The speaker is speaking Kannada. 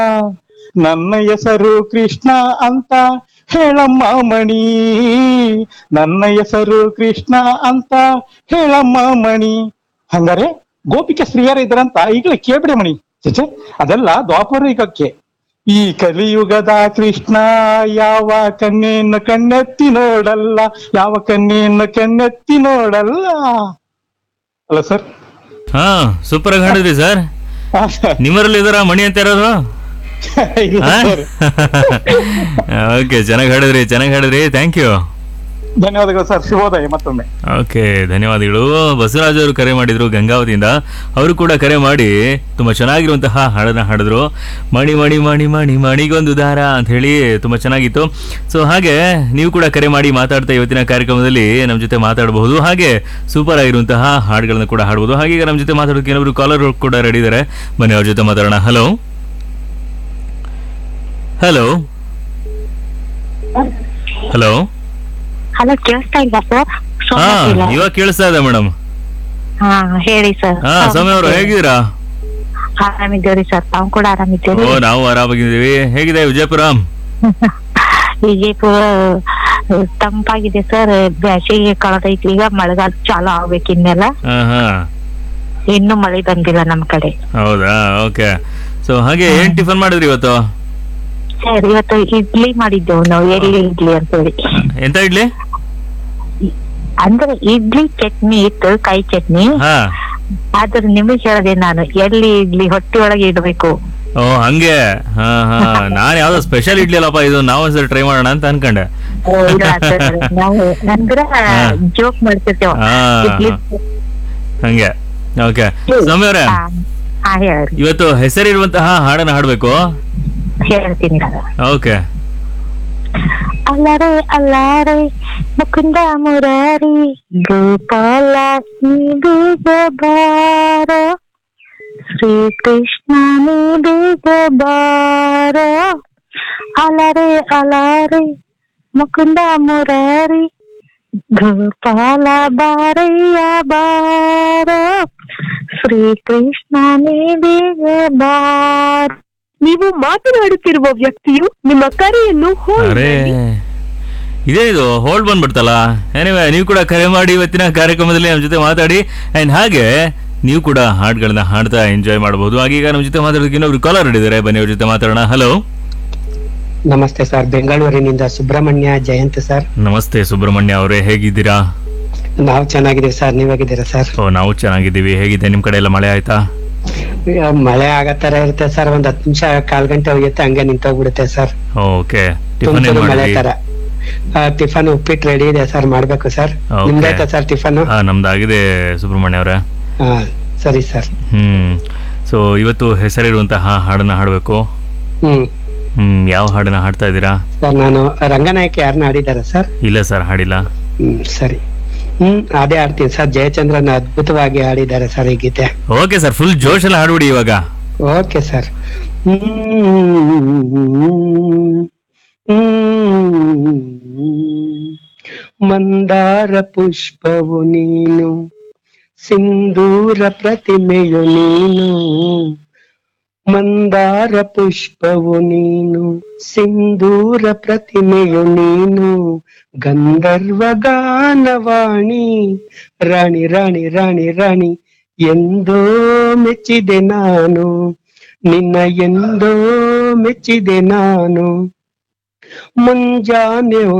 ನನ್ನ ಹೆಸರು ಕೃಷ್ಣ ಅಂತ ಹೇಳಮ್ಮ ಮಣಿ ನನ್ನ ಹೆಸರು ಕೃಷ್ಣ ಅಂತ ಹೇಳಮ್ಮ ಮಣಿ ಹಂಗಾರೆ ಗೋಪಿಕೆ ಸ್ತ್ರೀಯರ ಇದ್ರಂತ ಈಗಲೇ ಕೇಳ್ಬಿಡಿ ಮಣಿ ಚೇಚೆ ಅದೆಲ್ಲ ದ್ವಾಪರ ಯುಗಕ್ಕೆ ಈ ಕಲಿಯುಗದ ಕೃಷ್ಣ ಯಾವ ಕಣ್ಣೆಯನ್ನು ಕಣ್ಣೆತ್ತಿ ನೋಡಲ್ಲ ಯಾವ ಕಣ್ಣೆಯನ್ನು ಕಣ್ಣೆತ್ತಿ ನೋಡಲ್ಲ ಅಲ್ಲ ಸರ್ ಹಾ ಸೂಪರ್ ಆಗಿ ಹಾಡಿದ್ರಿ ಸರ್ ನಿಮ್ಮರಲ್ಲಿ ಇದರ ಮಣಿ ಅಂತ ಇರೋದು ಇಲ್ಲ ಸರ್ ಓಕೆ ಚೆನ್ನಾಗಿ ಹಾಡಿದ್ರಿ ಚೆನ್ನಾಗಿ ಹಾಡಿದ್ರಿ ಥ್ಯಾಂಕ್ ಯು ಧನ್ಯವಾದಗಳು ಸರ್ ಶುಭೋದಯ ಮತ್ತೊಮ್ಮೆ ಓಕೆ ಧನ್ಯವಾದಗಳು ಬಸವರಾಜ್ ಅವರು ಕರೆ ಮಾಡಿದ್ರು ಗಂಗಾವತಿಯಿಂದ ಅವರು ಕೂಡ ಕರೆ ಮಾಡಿ ತುಂಬಾ ಚೆನ್ನಾಗಿರುವಂತಹ ಹಾಡನ್ನ ಹಾಡಿದ್ರು ಮಣಿ ಮಣಿ ಮಣಿ ಮಣಿ ಮಣಿಗೊಂದು ದಾರ ಅಂತ ಹೇಳಿ ತುಂಬಾ ಚೆನ್ನಾಗಿತ್ತು ಸೊ ಹಾಗೆ ನೀವು ಕೂಡ ಕರೆ ಮಾಡಿ ಮಾತಾಡ್ತಾ ಇವತ್ತಿನ ಕಾರ್ಯಕ್ರಮದಲ್ಲಿ ನಮ್ಮ ಜೊತೆ ಮಾತಾಡಬಹುದು ಹಾಗೆ ಸೂಪರ್ ಆಗಿರುವಂತಹ ಹಾಡುಗಳನ್ನ ಕೂಡ ಹಾಡಬಹುದು ಹಾಗೆ ಈಗ ನಮ್ಮ ಜೊತೆ ಮಾತಾಡೋದಕ್ಕೆ ಇನ್ನೊಬ್ರು ಕಾಲರ್ ಕೂಡ ರೆಡಿ ಇದ್ದಾರೆ ಬನ್ನಿ ಅವ್ರ ಜೊತೆ ಮಾತಾಡೋಣ ಹಲೋ ಹಲೋ ಹಲೋ ಹಲೋ ಕೇಳಿಸ್ತಾ ಇಲ್ವಾ ಸರ್ ಹಾ ಇವಾಗ ಕೇಳಿಸ್ತಾ ಇದೆ ಮೇಡಮ್ ಹಾ ಹೇಳಿ ಸರ್ ಹಾ ಸೌಮ್ಯ ಅವರು ಹೇಗಿದ್ದೀರಾ ಆರಾಮಿದ್ದೇವ್ರಿ ಸರ್ ತಾವು ಕೂಡ ಆರಾಮಿದ್ದೇವೆ ಓ ನಾವು ಆರಾಮಾಗಿದ್ದೀವಿ ಹೇಗಿದೆ ವಿಜಯಪುರ ವಿಜಯಪುರ ಆ, ತಂಪಾಗಿದೆ ಸರ್ ಬ್ಯಾಸಿಗೆ ಕಳೆದೈತಿ ಈಗ ಮಳೆಗಾಲ ಚಾಲು ಆಗ್ಬೇಕು ಇನ್ನೆಲ್ಲ ಹಾ ಹಾ ಇನ್ನು ಮಳೆ ಬಂದಿಲ್ಲ ನಮ್ ಕಡೆ ಹೌದಾ ಓಕೆ ಸೊ ಹಾಗೆ ಏನ್ ಟಿಫನ್ ಮಾಡಿದ್ರಿ ಇವತ್ತು ಸರ್ ಇವತ್ತು ಇಡ್ಲಿ ಮಾಡಿದ್ದೆವು ನಾವು ಎಲ್ಲಿ ಇಡ್ಲಿ ಅಂತೇಳಿ ಎಂತ ಇಡ್ಲಿ ಅಂದ್ರೆ ಇಡ್ಲಿ ಚಟ್ನಿ ಇತ್ತು ಕಾಯಿ ಚಟ್ನಿ ಹಾ ಆದ್ರೆ ನಿಮಗೆ ಹೇಳದೆ ನಾನು ಎಲ್ಲಿ ಇಡ್ಲಿ ಹೊಟ್ಟೆ ಒಳಗೆ ಇಡ್ಬೇಕು ಓ ಹಂಗೆ ಹಾ ಹಾ ನಾನ್ ಯಾವ್ದೋ ಸ್ಪೆಷಲ್ ಇಡ್ಲಿ ಅಲ್ಲಪ್ಪ ಇದು ನಾವು ಒಂದ್ಸರಿ ಟ್ರೈ ಮಾಡೋಣ ಅಂತ ಅನ್ಕೊಂಡೆ ಓ, ಇಲ್ಲ sir. ನಾವು ಅಂದ್ರೆ ಜೋಕ್ ಮಾಡ್ತಿರ್ತೇವ ಹಾ ಇಡ್ಲಿ ಹಂಗೆ ಓಕೆ ಸೌಮ್ಯ ಅವ್ರೆ ಹಾ ಹಾ, ಹೇಳ್ರಿ ಇವತ್ತು ಹೆಸರಿರುವಂತಹ ಹಾಡನ್ನ ಹಾಡ್ಬೇಕು ಹೇಳ್ತೀನಿ ನಾನು ಓಕೆ ಅಲ್ಲರೆ ಅಲ್ಲಾರೆ ಮುಕುಂದ ಮುರಾರಿ ಗೋಪಾಲ ನೀ ಬೇಗ ಬಾರ ಶ್ರೀ ಕೃಷ್ಣ ನೀ ಬೇಗ ಬಾರ ಅಲರೆ ಅಲಾರೆ ಮುಕುಂದ ಮುರಾರಿ ಗೋಪಾಲ ಬಾರಯ್ಯ ಬಾರ ಶ್ರೀ ಕೃಷ್ಣ ನೀ ಬೇಗ ಬಾರ ನೀವು ಮಾತನಾಡುತ್ತಿರುವ ವ್ಯಕ್ತಿಯು ನಿಮ್ಮ ಕರೆಯನ್ನು hold ಅರೇ ಮಾಡಿ. ಇದೇ ಇದು ಹೋಲ್ಡ್ ಬಂದ್ಬಿಡ್ತಲ್ಲ ಏನಿವೆ ನೀವು ಕೂಡ ಕರೆ ಮಾಡಿ ಇವತ್ತಿನ ಕಾರ್ಯಕ್ರಮದಲ್ಲಿ ನಮ್ಮ ಜೊತೆ ಮಾತಾಡಿ ಅಂಡ್ ಹಾಗೆ ನೀವು ಕೂಡ ಹಾಡುಗಳನ್ನ ಹಾಡ್ತಾ ಎಂಜಾಯ್ ಮಾಡಬಹುದು ಆಗೀಗ ನಮ್ಮ ಜೊತೆ ಮಾತಾಡೋದಕ್ಕೆ ಇನ್ನೊಬ್ರು ಕಾಲರ್ ಹಿಡಿದಾರೆ ಬನ್ನಿ ಅವ್ರ ಜೊತೆ ಮಾತಾಡೋಣ ಹಲೋ ನಮಸ್ತೆ ಸರ್ ಬೆಂಗಳೂರಿನಿಂದ ಸುಬ್ರಹ್ಮಣ್ಯ ಜಯಂತ್ ಸರ್ ನಮಸ್ತೆ ಸುಬ್ರಹ್ಮಣ್ಯ ಅವರೇ ಹೇಗಿದ್ದೀರಾ ನಾವು ಚೆನ್ನಾಗಿದ್ದೀವಿ ಸರ್ ನೀವ್ ಹೇಗಿದ್ದೀರಾ ಸರ್ ಓ ನಾವು ಚೆನ್ನಾಗಿದ್ದೀವಿ ಹೇಗಿದೆ ನಿಮ್ ಕಡೆ ಎಲ್ಲ ಮಳೆ ಆಯ್ತಾ ಈಗ ಮಳೆ ಆಗೋ ತರ ಇರುತ್ತೆ ಸರ್ ಒಂದ್ ಹತ್ತು ನಿಮಿಷ ಕಾಲ್ ಗಂಟೆ ಹೋಗುತ್ತೆ ಹಂಗೆ ನಿಂತೋಗ್ಬಿಡುತ್ತೆ ಸರ್ ಓಕೆ ಟಿಫನ್ ಏನ್ ತುಂತುರು ಮಳೆ ಮಾಡಿದ್ರಿ ತರ ಟಿಫನ್ ಉಪ್ಪಿಟ್ಟು ರೆಡಿ ಇದೆ ಸರ್ ಮಾಡ್ಬೇಕು ಸರ್ Okay. ನಿಮ್ದಾಯ್ತಾ ಸರ್ ಟಿಫನ್ ಹಾ ನಮ್ದಾಗಿದೆ ಸುಬ್ರಹ್ಮಣ್ಯ ಅವರೇ ಹಾ ಸರಿ ಸರ್ ಹ್ಮ್ ಸೊ ಇವತ್ತು ಹೆಸರಿರುವಂತಹ ಹಾಡನ್ನ ಹಾಡ್ಬೇಕು ಹ್ಮ್ ಹ್ಮ್ ಯಾವ ಹಾಡನ್ನ ಹಾಡ್ತಾ ಇದ್ದೀರಾ ಸರ್ ನಾನು ರಂಗನಾಯಕ ಯಾರನ್ನ ಆಡಿದಾರ ಸರ್ ಇಲ್ಲ ಸರ್ ಹಾಡಿಲ್ಲ ಹ್ಮ್ ಸರಿ ಹ್ಮ್ ಅದೇ ಆಡ್ತೀನಿ ಸರ್ ಜಯಚಂದ್ರನ್ ಅದ್ಭುತವಾಗಿ ಆಡಿದ್ದಾರೆ ಸರ್ ಈ ಗೀತೆ ಓಕೆ ಸರ್ ಫುಲ್ ಜೋಶ್ ಎಲ್ಲ ಹಾಡ್ಬಿಡಿ ಇವಾಗ ಓಕೆ ಸರ್ ಮಂದಾರ ಪುಷ್ಪವು ನೀನು ಸಿಂಧೂರ ಪ್ರತಿಮೆಯು ನೀನು ಮಂದಾರ ಪುಷ್ಪವು ನೀನು ಸಿಂಧೂರ ಪ್ರತಿಮೆಯು ನೀನು ಗಂಧರ್ವ ಗಾನವಾಣಿ ರಾಣಿ ರಾಣಿ ರಾಣಿ ರಾಣಿ ಎಂದೋ ಮೆಚ್ಚಿದೆ ನಾನು ನಿನ್ನ ಎಂದೋ ಮೆಚ್ಚಿದೆ ನಾನು ಮುಂಜಾನೆ